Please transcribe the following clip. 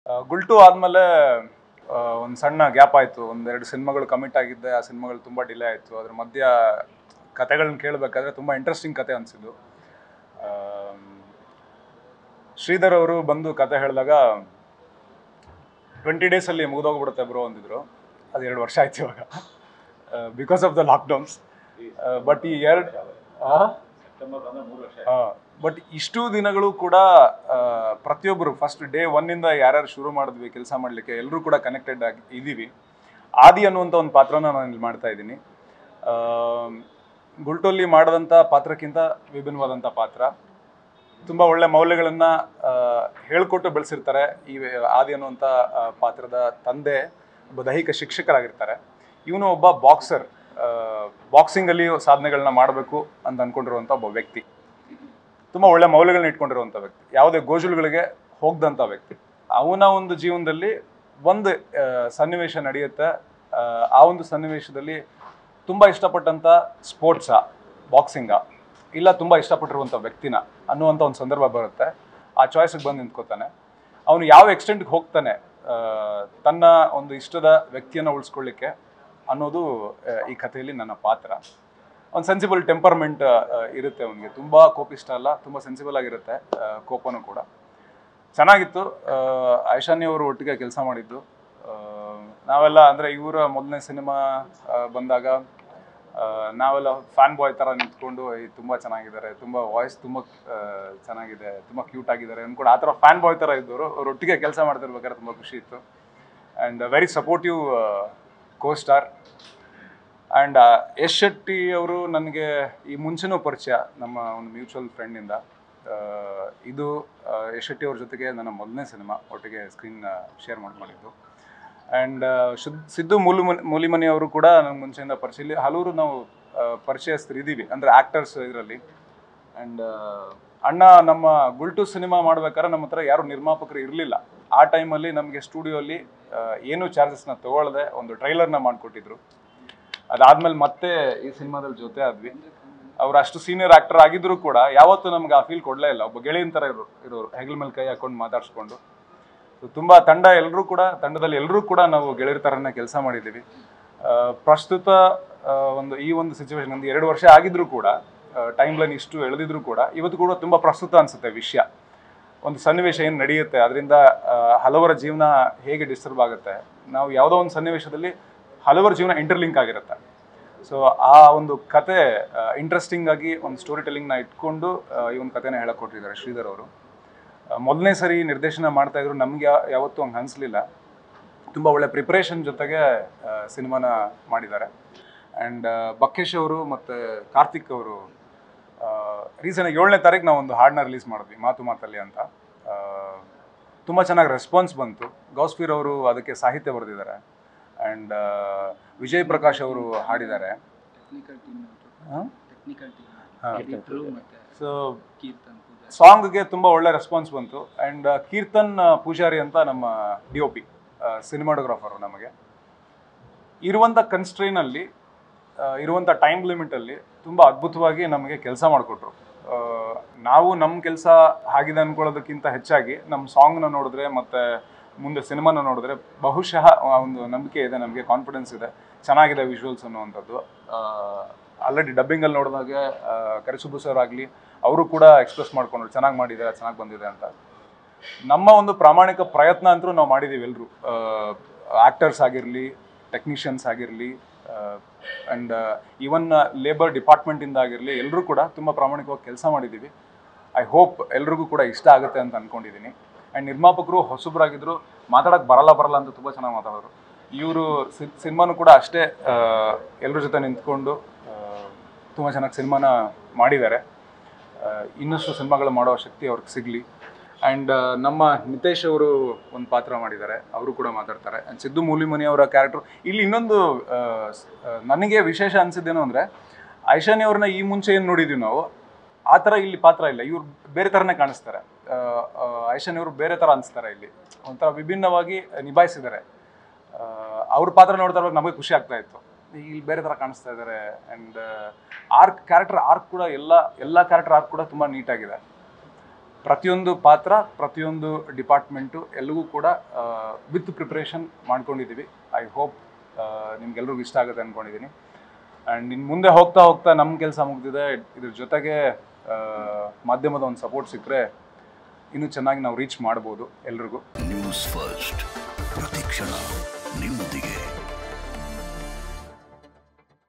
ಆ, ಗುಲ್ಟು ಆದಮೇಲೆ ಒಂದು ಸಣ್ಣ ಗ್ಯಾಪ್ ಆಯಿತು ಒಂದೆರಡು ಸಿನಿಮಾಗಳು ಕಮಿಟ್ ಆಗಿದ್ದೆ ಆ ಸಿನಿಮಾಗಳು ತುಂಬ ಡಿಲೇ ಆಯಿತು ಅದ್ರ ಮಧ್ಯ ಕತೆಗಳನ್ನ ಕೇಳಬೇಕಾದ್ರೆ ತುಂಬ ಇಂಟ್ರೆಸ್ಟಿಂಗ್ ಕತೆ ಅನಿಸಿದ್ದು ಶ್ರೀಧರ್ ಅವರು ಬಂದು ಕತೆ ಹೇಳಿದಾಗ ಟ್ವೆಂಟಿ ಡೇಸಲ್ಲಿ ಮುಗಿದೋಗ್ಬಿಡುತ್ತೆ ಬ್ರೋ ಅಂದಿದ್ರು ಅದು ಎರಡು ವರ್ಷ ಆಯ್ತು ಇವಾಗ because of the lockdowns but ಈ ಎರಡು ಬಟ್ ಇಷ್ಟು ದಿನಗಳು ಕೂಡ ಆ, ಪ್ರತಿಯೊಬ್ಬರು ಫಸ್ಟ್ ಡೇ ಒನ್ನಿಂದ ಯಾರ್ಯಾರು ಶುರು ಮಾಡಿದ್ವಿ ಕೆಲಸ ಮಾಡಲಿಕ್ಕೆ ಎಲ್ಲರೂ ಕೂಡ ಕನೆಕ್ಟೆಡ್ ಆಗಿ ಇದ್ದೀವಿ ಆದಿ ಅನ್ನುವಂಥ ಒಂದು ಪಾತ್ರನ ನಾನು ಇಲ್ಲಿ ಮಾಡ್ತಾ ಇದ್ದೀನಿ ಆ, ಗುಲ್ಟೊಲ್ಲಿ ಮಾಡಿದಂಥ ಪಾತ್ರಕ್ಕಿಂತ ವಿಭಿನ್ನವಾದಂಥ ಪಾತ್ರ ತುಂಬ ಒಳ್ಳೆ ಮೌಲ್ಯಗಳನ್ನು ಹೇಳ್ಕೊಟ್ಟು ಬೆಳೆಸಿರ್ತಾರೆ ಈ ಆದಿ ಅನ್ನುವಂಥ ಆ, ಪಾತ್ರದ ತಂದೆ ಒಬ್ಬ ದೈಹಿಕ ಶಿಕ್ಷಕರಾಗಿರ್ತಾರೆ ಇವನು ಒಬ್ಬ ಬಾಕ್ಸರ್ ಬಾಕ್ಸಿಂಗಲ್ಲಿ ಸಾಧನೆಗಳನ್ನ ಮಾಡಬೇಕು ಅಂತ ಅಂದ್ಕೊಂಡಿರುವಂಥ ಒಬ್ಬ ವ್ಯಕ್ತಿ ತುಂಬ ಒಳ್ಳೆ ಮೌಲ್ಯಗಳನ್ನ ಇಟ್ಕೊಂಡಿರುವಂಥ ವ್ಯಕ್ತಿ ಯಾವುದೇ ಗೋಜುಳುಗಳಿಗೆ ಹೋಗ್ದಂಥ ವ್ಯಕ್ತಿ ಅವನ ಒಂದು ಜೀವನದಲ್ಲಿ ಒಂದು ಆ, ಸನ್ನಿವೇಶ ನಡೆಯುತ್ತೆ ಆ, ಆ ಒಂದು ಸನ್ನಿವೇಶದಲ್ಲಿ ತುಂಬ ಇಷ್ಟಪಟ್ಟಂಥ ಸ್ಪೋರ್ಟ್ಸಾ ಬಾಕ್ಸಿಂಗ ಇಲ್ಲ ತುಂಬ ಇಷ್ಟಪಟ್ಟಿರುವಂಥ ವ್ಯಕ್ತಿನ ಅನ್ನುವಂಥ ಒಂದು ಸಂದರ್ಭ ಬರುತ್ತೆ ಆ ಚಾಯ್ಸಿಗೆ ಬಂದು ನಿಂತ್ಕೋತಾನೆ ಅವನು ಯಾವ ಎಕ್ಸ್ಟೆಂಟ್ಗೆ ಹೋಗ್ತಾನೆ ಆ, ತನ್ನ ಒಂದು ಇಷ್ಟದ ವ್ಯಕ್ತಿಯನ್ನು ಉಳಿಸ್ಕೊಳ್ಳಿಕ್ಕೆ ಅನ್ನೋದು ಆ, ಈ ಕಥೆಯಲ್ಲಿ ನನ್ನ ಪಾತ್ರ ಒಂದು ಸೆನ್ಸಿಬಲ್ ಟೆಂಪರ್ಮೆಂಟ್ ಇರುತ್ತೆ ಅವನಿಗೆ ತುಂಬ ಕೋಪಿಷ್ಟ ಅಲ್ಲ ತುಂಬ ಸೆನ್ಸಿಬಲ್ ಆಗಿರುತ್ತೆ ಆ, ಕೋಪನೂ ಕೂಡ ಚೆನ್ನಾಗಿತ್ತು ಆ, ಐಶಾನ್ಯ ಅವರು ಒಟ್ಟಿಗೆ ಕೆಲಸ ಮಾಡಿದ್ದು ಆ, ನಾವೆಲ್ಲ ಅಂದರೆ ಇವರ ಮೊದಲನೇ ಸಿನಿಮಾ ಬಂದಾಗ ಆ, ನಾವೆಲ್ಲ ಫ್ಯಾನ್ ಬಾಯ್ ಥರ ನಿಂತ್ಕೊಂಡು "ಏ, ತುಂಬ ಚೆನ್ನಾಗಿದ್ದಾರೆ ತುಂಬ ವಾಯ್ಸ್ ತುಂಬ ಆ, ಚೆನ್ನಾಗಿದೆ ತುಂಬ ಕ್ಯೂಟ್ ಆಗಿದ್ದಾರೆ ಅಂದ್ಕೊಂಡು ಆ ಥರ ಫ್ಯಾನ್ ಬಾಯ್ ಥರ ಇದ್ದವರು ಅವ್ರು ಒಟ್ಟಿಗೆ ಕೆಲಸ ಮಾಡ್ತಿರ್ಬೇಕಾದ್ರೆ ತುಂಬ ಖುಷಿ ಇತ್ತು and very supportive co star and Yash Shetty ಅವರು ನನಗೆ ಈ ಮುಂಚೆನೂ ಪರಿಚಯ ನಮ್ಮ ಒಂದು ಮ್ಯೂಚುವಲ್ ಫ್ರೆಂಡಿಂದ ಇದು ಆ, ಯಶ್ ಶೆಟ್ಟಿ ಅವ್ರ ಜೊತೆಗೆ ನನ್ನ ಮೊದಲನೇ ಸಿನಿಮಾ ಒಟ್ಟಿಗೆ ಸ್ಕ್ರೀನ್ ಶೇರ್ ಮಾಡ್ಕೊಂಡಿದ್ದು ಆ್ಯಂಡ್ ಸಿದ್ದು ಮೂಲಿಮನಿ ಮೂಲಿಮನಿ ಅವರು ಕೂಡ ನಂಗೆ ಮುಂಚೆಯಿಂದ ಪರಿಚಯ ಇಲ್ಲಿ ಹಲವರು ನಾವು ಆ, ಪರಿಚಯಸ್ಥರು ಇದ್ದೀವಿ ಅಂದರೆ ಆ್ಯಕ್ಟರ್ಸ್ ಇದರಲ್ಲಿ ಆ್ಯಂಡ್ ಅಣ್ಣ ನಮ್ಮ ಗುಲ್ಟು ಸಿನಿಮಾ ಮಾಡ್ಬೇಕಾದ್ರೆ ನಮ್ಮ ಹತ್ರ ಯಾರು ನಿರ್ಮಾಪಕರು ಇರಲಿಲ್ಲ ಆ ಟೈಮಲ್ಲಿ ನಮಗೆ ಸ್ಟುಡಿಯೋಲಿ ಏನು ಚಾರ್ಜಸ್ನ ತಗೊಳ್ಳದೆ ಒಂದು ಟ್ರೈಲರ್ನ ಮಾಡಿಕೊಟ್ಟಿದ್ರು ಅದಾದ್ಮೇಲೆ ಮತ್ತೆ ಈ ಸಿನಿಮಾದಲ್ಲಿ ಜೊತೆ ಆದ್ವಿ ಅವ್ರು ಅಷ್ಟು ಸೀನಿಯರ್ ಆಕ್ಟರ್ ಆಗಿದ್ರು ಕೂಡ ಯಾವತ್ತೂ ನಮ್ಗೆ ಆ ಫೀಲ್ ಕೊಡಲೇ ಇಲ್ಲ ಒಬ್ಬ ಗೆಳೆಯನ್ ಥರ ಇರೋರು ಇರೋರು ಹೆಗಲ ಮೇಲೆ ಕೈ ಹಾಕೊಂಡು ಮಾತಾಡ್ಸ್ಕೊಂಡು So, ತುಂಬಾ ತಂಡ ಎಲ್ಲರೂ ಕೂಡ ತಂಡದಲ್ಲಿ ಎಲ್ಲರೂ ಕೂಡ ನಾವು ಗೆಳೆಯರ ಥರನೇ ಕೆಲಸ ಮಾಡಿದ್ದೀವಿ ಆ, ಪ್ರಸ್ತುತ ಆ, ಒಂದು ಈ ಒಂದು ಸಿಚುವೇಶನ್ ಒಂದು ಎರಡು ವರ್ಷ ಆಗಿದ್ರು ಕೂಡ ಟೈಮ್ ಲೈನ್ ಇಷ್ಟು ಎಳೆದಿದ್ರು ಕೂಡ ಇವತ್ತು ಕೂಡ ತುಂಬ ಪ್ರಸ್ತುತ ಅನಿಸುತ್ತೆ ವಿಷಯ ಒಂದು ಸನ್ನಿವೇಶ ಏನು ನಡೆಯುತ್ತೆ ಅದರಿಂದ ಹಲವರ ಜೀವನ ಹೇಗೆ ಡಿಸ್ಟರ್ಬ್ ಆಗುತ್ತೆ ನಾವು ಯಾವುದೋ ಒಂದು ಸನ್ನಿವೇಶದಲ್ಲಿ ಹಲವರ ಜೀವನ ಇಂಟರ್ಲಿಂಕ್ ಆಗಿರುತ್ತೆ ಸೊ ಆ ಒಂದು ಕತೆ ಇಂಟ್ರೆಸ್ಟಿಂಗ್ ಆಗಿ ಒಂದು ಸ್ಟೋರಿ ಟೆಲ್ಲಿಂಗ್ನ ಇಟ್ಕೊಂಡು ಆ, ಈ ಒಂದು ಕತೆನ ಹೇಳಕ್ ಕೊಟ್ಟಿದ್ದಾರೆ ಶ್ರೀಧರ್ ಅವರು ಮೊದಲನೇ ಸರಿ ನಿರ್ದೇಶನ ಮಾಡ್ತಾ ಇದ್ರು ನಮ್ಗೆ ಯಾ- ಯಾವತ್ತೂ ಹಂಗೆ ಅನಿಸ್ಲಿಲ್ಲ ತುಂಬ ಒಳ್ಳೆ ಪ್ರಿಪ್ರೇಷನ್ ಜೊತೆಗೆ ಸಿನಿಮಾನ ಮಾಡಿದ್ದಾರೆ ಆ್ಯಂಡ್ ಬಕ್ಕೇಶ್ ಅವರು ಮತ್ತು ಕಾರ್ತಿಕ್ ಅವರು ರೀಸೆಂಟಾಗಿ ಏಳನೇ ತಾರೀಕು ನಾವು ಒಂದು ಹಾಡನ್ನ ರಿಲೀಸ್ ಮಾಡಿದ್ವಿ ಮಾತು ಮಾತಲ್ಲಿ ಅಂತ ತುಂಬ ಚೆನ್ನಾಗಿ ರೆಸ್ಪಾನ್ಸ್ ಬಂತು ಗೌಸ್ಫೀರ್ ಅವರು ಅದಕ್ಕೆ ಸಾಹಿತ್ಯ ಬರೆದಿದ್ದಾರೆ ಆ್ಯಂಡ್ ವಿಜಯ್ ಪ್ರಕಾಶ್ ಅವರು ಹಾಡಿದ್ದಾರೆ ಟೆಕ್ನಿಕಲ್ ಟೀಮ್ ಹಾಂ ಟೆಕ್ನಿಕಲ್ ಟೀಮ್ ಹಾ. ಎಡಿಟ್ರು ಮತ್ತೆ ಸೊ ಕೀರ್ತನ್ ಪೂಜಾ ಸಾಂಗ್ಗೆ ತುಂಬ ಒಳ್ಳೆ ರೆಸ್ಪಾನ್ಸ್ ಬಂತು ಆ್ಯಂಡ್ ಕೀರ್ತನ್ ಆ, ಪೂಜಾರಿ ಅಂತ ನಮ್ಮ ಡಿ ಒ ಪಿ ಸಿನಿಮಾಟೋಗ್ರಾಫರು ನಮಗೆ ಇರುವಂಥ ಕನ್ಸ್ಟ್ರೈನಲ್ಲಿ ಇರುವಂಥ ಟೈಮ್ ಲಿಮಿಟಲ್ಲಿ ತುಂಬ ಅದ್ಭುತವಾಗಿ ನಮಗೆ ಕೆಲಸ ಮಾಡಿಕೊಟ್ರು ನಾವು ನಮ್ಮ ಕೆಲಸ ಆಗಿದೆ ಅನ್ಕೊಳ್ಳೋದಕ್ಕಿಂತ ಹೆಚ್ಚಾಗಿ ನಮ್ಮ ಸಾಂಗ್ನ ನೋಡಿದ್ರೆ ಮತ್ತು ಮುಂದೆ ಸಿನಿಮಾನ ನೋಡಿದ್ರೆ ಬಹುಶಃ ಆ ಒಂದು ನಂಬಿಕೆ ಇದೆ ನಮಗೆ ಕಾನ್ಫಿಡೆನ್ಸ್ ಇದೆ ಚೆನ್ನಾಗಿದೆ ವಿಜುವಲ್ಸ್ ಅನ್ನುವಂಥದ್ದು ಆಲ್ರೆಡಿ ಡಬ್ಬಿಂಗಲ್ಲಿ ನೋಡಿದಾಗೆ ಕರಿಸುಬ್ಬು ಸರ್ ಆಗಲಿ ಅವರು ಕೂಡ ಎಕ್ಸ್ಪ್ರೆಸ್ ಮಾಡ್ಕೊಂಡ್ರು ಚೆನ್ನಾಗಿ ಮಾಡಿದ್ದಾರೆ ಚೆನ್ನಾಗಿ ಬಂದಿದೆ ಅಂತ ನಮ್ಮ ಒಂದು ಪ್ರಾಮಾಣಿಕ ಪ್ರಯತ್ನ ಅಂತೂ ನಾವು ಮಾಡಿದ್ದೀವಿ ಎಲ್ಲರೂ ಆ್ಯಕ್ಟರ್ಸ್ ಆಗಿರಲಿ ಟೆಕ್ನಿಷಿಯನ್ಸ್ ಆಗಿರಲಿ ಆ್ಯಂಡ್ ಈವನ್ ಲೇಬರ್ ಡಿಪಾರ್ಟ್ಮೆಂಟಿಂದ ಆಗಿರಲಿ ಎಲ್ಲರೂ ಕೂಡ ತುಂಬ ಪ್ರಾಮಾಣಿಕವಾಗಿ ಕೆಲಸ ಮಾಡಿದ್ದೀವಿ ಐ ಹೋಪ್ ಎಲ್ರಿಗೂ ಕೂಡ ಇಷ್ಟ ಆಗುತ್ತೆ ಅಂತ ಅಂದ್ಕೊಂಡಿದ್ದೀನಿ ಆ್ಯಂಡ್ ನಿರ್ಮಾಪಕರು ಹೊಸಬ್ರಾಗಿದ್ರು ಮಾತಾಡೋಕ್ಕೆ ಬರಲ್ಲ ಬರಲ್ಲ ಅಂತ ತುಂಬ ಚೆನ್ನಾಗಿ ಮಾತಾಡೋರು ಇವರು ಸಿನಿಮಾನು ಕೂಡ ಅಷ್ಟೇ ಎಲ್ಲರ ಜೊತೆ ನಿಂತ್ಕೊಂಡು ತುಂಬ ಚೆನ್ನಾಗಿ ಸಿನಿಮಾನ ಮಾಡಿದ್ದಾರೆ ಆ, ಇನ್ನಷ್ಟು ಸಿನಿಮಾಗಳು ಮಾಡೋ ಶಕ್ತಿ ಅವ್ರಿಗೆ ಸಿಗಲಿ ಆ್ಯಂಡ್ ನಮ್ಮ ನಿತೇಶ್ ಅವರು ಒಂದು ಪಾತ್ರ ಮಾಡಿದ್ದಾರೆ ಅವರು ಕೂಡ ಮಾತಾಡ್ತಾರೆ ಆ್ಯಂಡ್ ಸಿದ್ದು ಮೂಲಿಮನಿ ಅವರ ಕ್ಯಾರೆಕ್ಟರ್ ಇಲ್ಲಿ ಇನ್ನೊಂದು ಆ, ಸ್- ಆ, ನನಗೆ ವಿಶೇಷ ಅನಿಸಿದ್ದೇನು ಅಂದರೆ ಐಶಾನಿ ಅವ್ರನ್ನ ಈ ಮುಂಚೆ ಏನು ನೋಡಿದ್ವಿ ನಾವು ಆ ಥರ ಇಲ್ಲಿ ಪಾತ್ರ ಇಲ್ಲ ಇವ್ರು ಬೇರೆ ಥರನೇ ಕಾಣಿಸ್ತಾರೆ ಆ, ಆ, ಐಶಾನಿ ಅವರು ಬೇರೆ ಥರ ಅನಿಸ್ತಾರೆ ಇಲ್ಲಿ ಒಂಥರ ವಿಭಿನ್ನವಾಗಿ ನಿಭಾಯಿಸಿದ್ದಾರೆ ಆ, ಅವ್ರ ಪಾತ್ರ ನೋಡ್ತಾ ಇರುವಾಗ ನಮಗೆ ಖುಷಿ ಆಗ್ತಾ ಇತ್ತು ಇಲ್ಲಿ ಬೇರೆ ಥರ ಕಾಣಿಸ್ತಾ ಇದ್ದಾರೆ ಆ್ಯಂಡ್ ಆರ್ಕ್ ಕ್ಯಾರೆಕ್ಟರ್ ಆರ್ಕ್ ಕೂಡ ಎಲ್ಲ ಎಲ್ಲ ಕ್ಯಾರೆಕ್ಟರ್ ಆರ್ಕ್ ಕೂಡ ತುಂಬ ನೀಟಾಗಿದೆ ಪ್ರತಿಯೊಂದು ಪಾತ್ರ ಪ್ರತಿಯೊಂದು ಡಿಪಾರ್ಟ್ಮೆಂಟು ಎಲ್ಲವೂ ಕೂಡ ವಿತ್ ಪ್ರಿಪ್ರೇಷನ್ ಮಾಡ್ಕೊಂಡಿದ್ದೀವಿ ಐ ಹೋಪ್ ನಿಮ್ಗೆಲ್ರಿಗೂ ಇಷ್ಟ ಆಗುತ್ತೆ ಅಂದ್ಕೊಂಡಿದ್ದೀನಿ ಆ್ಯಂಡ್ ಇನ್ನು ಮುಂದೆ ಹೋಗ್ತಾ ಹೋಗ್ತಾ ನಮ್ಮ ಕೆಲಸ ಮುಗ್ದಿದೆ ಇದ್ರ ಜೊತೆಗೆ ಆ, ಮಾಧ್ಯಮದ ಒಂದು ಸಪೋರ್ಟ್ ಸಿಕ್ಕರೆ ಇನ್ನೂ ಚೆನ್ನಾಗಿ ನಾವು ರೀಚ್ ಮಾಡ್ಬೋದು ಎಲ್ರಿಗೂ ನ್ಯೂಸ್ ಫಸ್ಟ್ ಪ್ರತಿಕ್ಷಣ ನಿಮ್ಮೊಂದಿಗೆ